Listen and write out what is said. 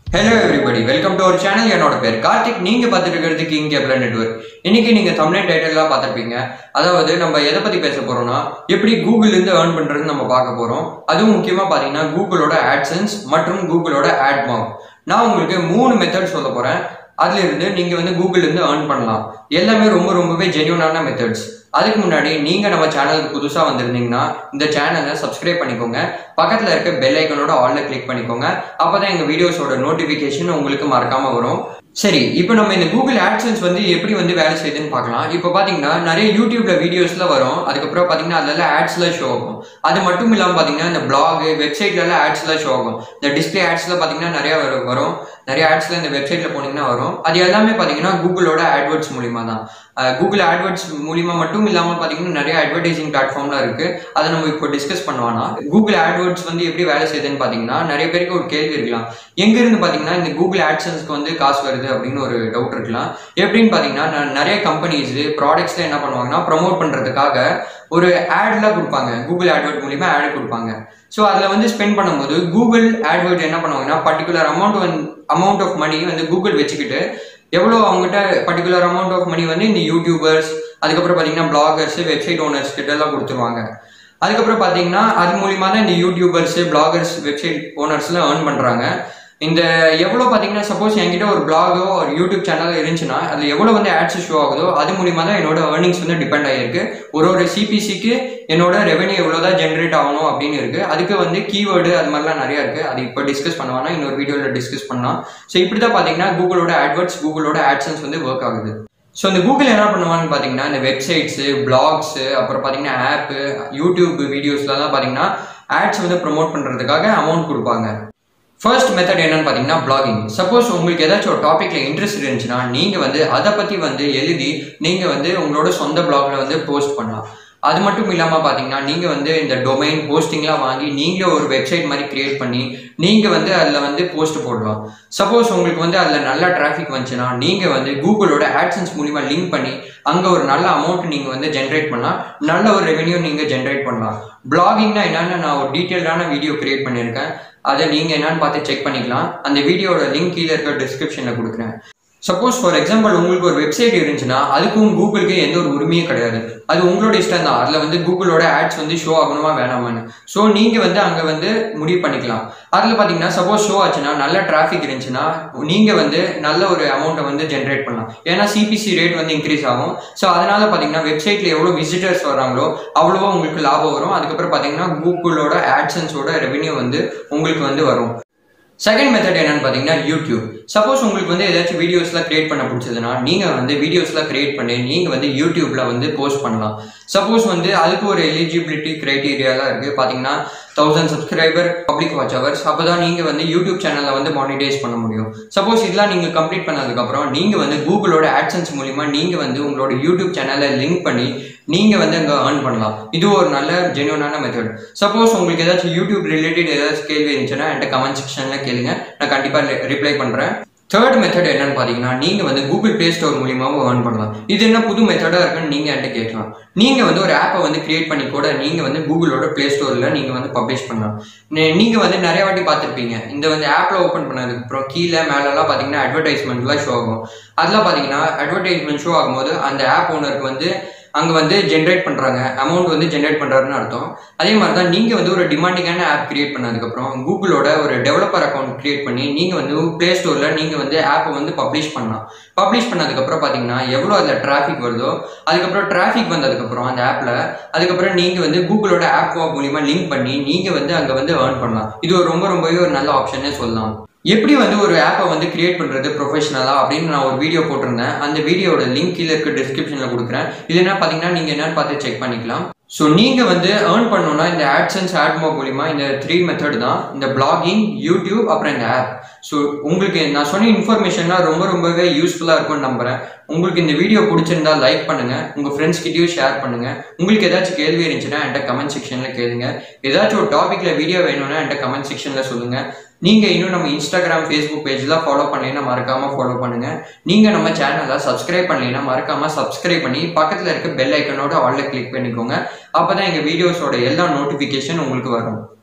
hello everybody welcome to our channel என்னோட பேர் கார்த்திக் நீங்க பார்த்துட்டு இருக்கிறது கிங் கேபிள் நெட்வொர்க் இன்னைக்கு நீங்க தமிழ் டைட்டில்லாம் பார்த்துருப்பீங்க அதாவது நம்ம எதை பத்தி பேச போறோம்னா எப்படி கூகுள்ல இருந்து ஏர்ன் பண்றதுன்னு நம்ம பார்க்க போறோம் அதுவும் முக்கியமா பாத்தீங்கன்னா கூகுளோட ஆட்சன்ஸ் மற்றும் கூகுளோட ஆட்மாம் நான் உங்களுக்கு மூணு மெத்தட் சொல்ல போறேன் அதுல இருந்து நீங்க வந்து கூகுள்ல இருந்து ஏர்ன் பண்ணலாம் எல்லாமே ரொம்ப ரொம்பவே ஜென்யூனான மெத்தட்ஸ் அதுக்கு முன்னாடி நீங்க நம்ம சேனலுக்கு புதுசா வந்திருந்தீங்கன்னா இந்த சேனலை சப்ஸ்கிரைப் பண்ணிக்கோங்க பக்கத்துல இருக்க பெல் ஐக்கனோட ஆல்ல கிளிக் பண்ணிக்கோங்க அப்பதான் எங்க வீடியோஸோட நோட்டிபிகேஷன் உங்களுக்கு மறக்காம வரும் சரி இப்போ நம்ம இந்த கூகுள் ஆட்சன்ஸ் வந்து எப்படி வந்து வேலை செய்யுதுன்னு பார்க்கலாம் இப்போ பாத்தீங்கன்னா நிறைய யூடியூப்ல வீடியோஸ்ல வரும் அதுக்கப்புறம் பாத்தீங்கன்னா அதுல ஆட்ஸ்ல ஷோ ஆகும் அது மட்டும் இல்லாம பாத்தீங்கன்னா இந்த பிளாக் வெப்சைட்ல எல்லாம் ஆட்ஸ்ல ஷோ ஆகும் இந்த டிஸ்பிளே ஆட்ஸ்ல பாத்தீங்கன்னா நிறைய வரும் வரும் நிறைய ஆட்ஸ்ல இந்த வெப்சைட்ல போனீங்கன்னா வரும் அது எல்லாமே பாத்தீங்கன்னா கூகுளோட ஆட்வர்ட்ஸ் மூலியமா தான் கூகுள் ஆட்வர்ட்ஸ் மூலியமா மட்டும் இல்லாம பாத்தீங்கன்னா நிறைய அட்வர்டைசிங் பிளாட்ஃபார்ம்லாம் இருக்கு அதை நம்ம இப்போ டிஸ்கஸ் பண்ணுவானா கூகுள் ஆட்வர்ட்ஸ் வந்து எப்படி வேலை செய்யுதுன்னு பாத்தீங்கன்னா நிறைய பேருக்கு ஒரு கேள்வி இருக்கலாம் எங்க இருந்து பாத்தீங்கன்னா இந்த கூகுள் ஆட்சன்ஸ்க்கு வந்து காசு வருது அப்படின்னு ஒரு டவுட் இருக்கலாம் எப்படின்னு பாத்தீங்கன்னா ந- நிறைய கம்பெனிஸ் ப்ராடக்ட்ஸ்ல என்ன பண்ணுவாங்கன்னா ப்ரோமோட் பண்றதுக்காக ஒரு ஆட்லாம் கொடுப்பாங்க கூகுள் ஆட்வர்ட் மூலியமா ஆட் கொடுப்பாங்க ஸோ அதில் வந்து ஸ்பெண்ட் பண்ணும்போது கூகுள் ஆட்வர்ட் என்ன பண்ணுவாங்கன்னா பர்டிகுலர் அமௌண்ட் வந்து அமௌண்ட் ஆஃப் மணி வந்து கூகுள் வச்சுக்கிட்டு எவ்வளோ அவங்ககிட்ட பர்டிகுலர் அமௌண்ட் ஆஃப் மணி வந்து இந்த யூடியூபர்ஸ் அதுக்கப்புறம் பார்த்தீங்கன்னா பிளாகர்ஸ் வெப்சைட் ஓனர்ஸ் கிட்ட எல்லாம் கொடுத்துருவாங்க அதுக்கப்புறம் பார்த்தீங்கன்னா அது மூலியமா தான் இந்த யூடியூபர்ஸ் பிளாகர்ஸ் வெப்சைட் ஓனர்ஸ்லாம் ஏர்ன் பண்ணுறாங்க இந்த எவ்வளோ பார்த்தீங்கன்னா சப்போஸ் என்கிட்ட ஒரு பிளாகோ ஒரு யூடியூப் சேனல் இருந்துச்சுன்னா அதில் எவ்வளோ வந்து ஆட்ஸ் ஷோ ஆகுதோ அது மூலியமா தான் என்னோட ஏர்னிங்ஸ் வந்து டிபெண்ட் ஆகிருக்கு ஒரு ஒரு சிபிசிக்கு என்னோட ரெவென்யூ எவ்வளோ தான் ஜென்ரேட் ஆகணும் அப்படின்னு இருக்கு அதுக்கு வந்து கீவேர்டு அது மாதிரிலாம் நிறைய இருக்கு அது இப்போ டிஸ்கஸ் பண்ணுவானா இன்னொரு வீடியோவில் டிஸ்கஸ் பண்ணலாம் ஸோ இப்படி தான் பார்த்தீங்கன்னா கூகுளோட ஆட்வர்ட்ஸ் கூகுளோட ஆட்சன்ஸ் வந்து ஒர்க் ஆகுது ஸோ இந்த கூகுள் என்ன பண்ணுவான்னு பார்த்தீங்கன்னா இந்த வெப்சைட்ஸு பிளாக்ஸு அப்புறம் பார்த்தீங்கன்னா ஆப்பு யூடியூப் வீடியோஸ்லாம் பார்த்தீங்கன்னா ஆட்ஸ் வந்து ப்ரோமோட் பண்ணுறதுக்காக அமௌண்ட் கொடுப்பாங்க ஃபர்ஸ்ட் மெத்தட் என்னன்னு பார்த்தீங்கன்னா பிளாகிங் சப்போஸ் உங்களுக்கு ஏதாச்சும் ஒரு டாப்பிக்ல இன்ட்ரெஸ்ட் இருந்துச்சுன்னா நீங்க வந்து அதை பத்தி வந்து எழுதி நீங்க வந்து உங்களோட சொந்த பிளாக்ல வந்து போஸ்ட் பண்ணலாம் அது மட்டும் இல்லாம பாத்தீங்கன்னா நீங்க வந்து இந்த டொமைன் போஸ்டிங்லாம் வாங்கி நீங்களே ஒரு வெப்சைட் மாதிரி கிரியேட் பண்ணி நீங்க வந்து அதுல வந்து போஸ்ட் போடலாம் சப்போஸ் உங்களுக்கு வந்து அதுல நல்ல டிராஃபிக் வந்துச்சுன்னா நீங்க வந்து கூகுளோட ஆட்சன்ஸ் மூலியமா லிங்க் பண்ணி அங்க ஒரு நல்ல அமௌண்ட் நீங்க வந்து ஜென்ரேட் பண்ணலாம் நல்ல ஒரு ரெவென்யூ நீங்க ஜென்ரேட் பண்ணலாம் பிளாகிங்னா என்னன்னு நான் ஒரு டீட்டெயில்டான வீடியோ கிரியேட் பண்ணியிருக்கேன் அதை நீங்க என்னன்னு பார்த்து செக் பண்ணிக்கலாம் அந்த வீடியோட லிங்க் கீழே இருக்க டிஸ்கிரிப்ஷன்ல கொடுக்குறேன் சப்போஸ் ஃபார் எக்ஸாம்பிள் உங்களுக்கு ஒரு வெப்சைட் இருந்துச்சுன்னா அதுக்கும் கூகுளுக்கு எந்த ஒரு உரிமையும் கிடையாது அது உங்களோட இஷ்டம் தான் அதில் வந்து கூகுளோட ஆட்ஸ் வந்து ஷோ ஆகணுமா வேணாமான்னு ஸோ நீங்கள் வந்து அங்கே வந்து முடிவு பண்ணிக்கலாம் அதில் பார்த்தீங்கன்னா சப்போஸ் ஷோ ஆச்சுன்னா நல்ல டிராஃபிக் இருந்துச்சுன்னா நீங்கள் வந்து நல்ல ஒரு அமௌண்ட்டை வந்து ஜென்ரேட் பண்ணலாம் ஏன்னா சிபிசி ரேட் வந்து இன்க்ரீஸ் ஆகும் ஸோ அதனால பார்த்தீங்கன்னா வெப்சைட்டில் எவ்வளோ விசிட்டர்ஸ் வராங்களோ அவ்வளோவா உங்களுக்கு லாபம் வரும் அதுக்கப்புறம் பார்த்தீங்கன்னா கூகுளோட ஆட்சன்ஸோட ரெவென்யூ வந்து உங்களுக்கு வந்து வரும் செகண்ட் மெத்தட் என்னன்னு பார்த்தீங்கன்னா யூடியூப் சப்போஸ் உங்களுக்கு வந்து ஏதாச்சும் வீடியோஸ்லாம் கிரியேட் பண்ண பிடிச்சதுன்னா நீங்கள் வந்து வீடியோஸ்லாம் கிரியேட் பண்ணி நீங்கள் வந்து யூடியூப்ல வந்து போஸ்ட் பண்ணலாம் சப்போஸ் வந்து அதுக்கு ஒரு எலிஜிபிலிட்டி கிரைட்டீரியாலாம் இருக்குது பார்த்தீங்கன்னா thousand subscriber public watch hours அப்போ தான் நீங்கள் வந்து யூடியூப் சேனலை வந்து மானிடைஸ் பண்ண முடியும் சப்போஸ் இதெல்லாம் நீங்கள் கம்ப்ளீட் பண்ணதுக்கப்புறம் நீங்கள் வந்து கூகுளோட ஆட்சன்ஸ் மூலிமா நீங்கள் வந்து உங்களோட யூடியூப் சேனலை லிங்க் பண்ணி நீங்க வந்து அங்க ஏர்ன் பண்ணலாம் இது ஒரு நல்ல ஜென்யூனான மெத்தட் சப்போஸ் உங்களுக்கு ஏதாச்சும் யூடியூப் ரிலேட்டட் ஏதாச்சும் கேள்வி இருந்துச்சுன்னா என்கிட்ட கமெண்ட் செக்ஷன்ல கேளுங்க நான் கண்டிப்பா ரிப்ளை பண்றேன் தேர்ட் மெத்தட் என்னன்னு பாத்தீங்கன்னா நீங்க வந்து கூகுள் பிளே ஸ்டோர் மூலியமாவும் ஏர்ன் பண்ணலாம் இது என்ன புது மெத்தடா இருக்குன்னு நீங்க என்கிட்ட கேட்கலாம் நீங்க வந்து ஒரு ஆப்பை வந்து கிரியேட் பண்ணி கூட நீங்க வந்து கூகுளோட பிளே ஸ்டோர்ல நீங்க வந்து பப்ளிஷ் பண்ணலாம் நீ- நீங்க வந்து நிறைய வாட்டி பார்த்திருப்பீங்க இந்த வந்து ஆப்ல ஓபன் பண்ணதுக்கு அப்புறம் கீழே மேலெல்லாம் பாத்தீங்கன்னா அட்வர்டைஸ்மெண்ட்லாம் ஷோ ஆகும் அதெல்லாம் பாத்தீங்கன்னா அட்வர்டைஸ்மெண்ட் ஷோ ஆகும்போது அந்த ஆப் ஓனருக்கு வந்து அங்க வந்து ஜென்ரேட் பண்றாங்க அமௌண்ட் வந்து ஜென்ரேட் பண்றாருன்னு அர்த்தம் அதே மாதிரி தான் நீங்க வந்து ஒரு டிமாண்டிங்கான ஆப் கிரியேட் பண்ணதுக்கப்புறம் கூகுளோட ஒரு டெவலப்பர் அக்கௌண்ட் கிரியேட் பண்ணி நீங்க வந்து பிளே ஸ்டோர்ல நீங்க வந்து ஆப்பை வந்து பப்ளிஷ் பண்ணலாம் பப்ளிஷ் பண்ணதுக்கப்புறம் பாத்தீங்கன்னா எவ்வளோ அதில் டிராஃபிக் வருதோ அதுக்கப்புறம் டிராஃபிக் வந்ததுக்கப்புறம் அந்த ஆப்ல அதுக்கப்புறம் நீங்க வந்து கூகுளோட ஆப் மூலியமா லிங்க் பண்ணி நீங்க வந்து அங்க வந்து ஏர்ன் பண்ணலாம் இது ஒரு ரொம்ப ரொம்பவே ஒரு நல்ல ஆப்ஷனே சொல்லலாம் எப்படி வந்து ஒரு ஆப்பை வந்து கிரியேட் பண்றது ப்ரொஃபஷனலா அப்படின்னு நான் ஒரு வீடியோ போட்டிருந்தேன் அந்த வீடியோட லிங்க் கீழே இருக்க டிஸ்கிரிப்ஷன்ல கொடுக்குறேன் இது என்ன பாத்தீங்கன்னா நீங்க என்னன்னு பார்த்து செக் பண்ணிக்கலாம் ஸோ நீங்க வந்து ஏர்ன் பண்ணணும்னா இந்த ஆட்சன்ஸ் ஆட்மோ மூலியமா இந்த த்ரீ மெத்தட் தான் இந்த பிளாகிங் யூடியூப் அப்புறம் இந்த ஆப் ஸோ உங்களுக்கு நான் சொன்ன இன்ஃபர்மேஷன்லாம் ரொம்ப ரொம்பவே யூஸ்ஃபுல்லா இருக்கும்னு நம்புறேன் உங்களுக்கு இந்த வீடியோ பிடிச்சிருந்தா லைக் பண்ணுங்க உங்க ஃப்ரெண்ட்ஸ் கிட்டயும் ஷேர் பண்ணுங்க உங்களுக்கு ஏதாச்சும் கேள்வி இருந்துச்சுன்னா என்கிட்ட கமெண்ட் செக்ஷன்ல கேளுங்க ஏதாச்சும் ஒரு டாபிக்ல வீடியோ வேணும்னா என்கிட்ட கமெண்ட் செக்ஷன்ல சொல்லுங்க நீங்க இன்னும் நம்ம இன்ஸ்டாகிராம் ஃபேஸ்புக் பேஜ்லாம் ஃபாலோ பண்ணலைன்னா மறக்காம ஃபாலோ பண்ணுங்க நீங்க நம்ம சேனலை சப்ஸ்கிரைப் பண்ணலைன்னா மறக்காம சப்ஸ்கிரைப் பண்ணி பக்கத்துல இருக்க பெல் ஐக்கனோட ஆல்ல கிளிக் பண்ணிக்கோங்க அப்பதான் எங்க வீடியோஸோட எல்லா நோட்டிபிகேஷன் உங்களுக்கு வரும்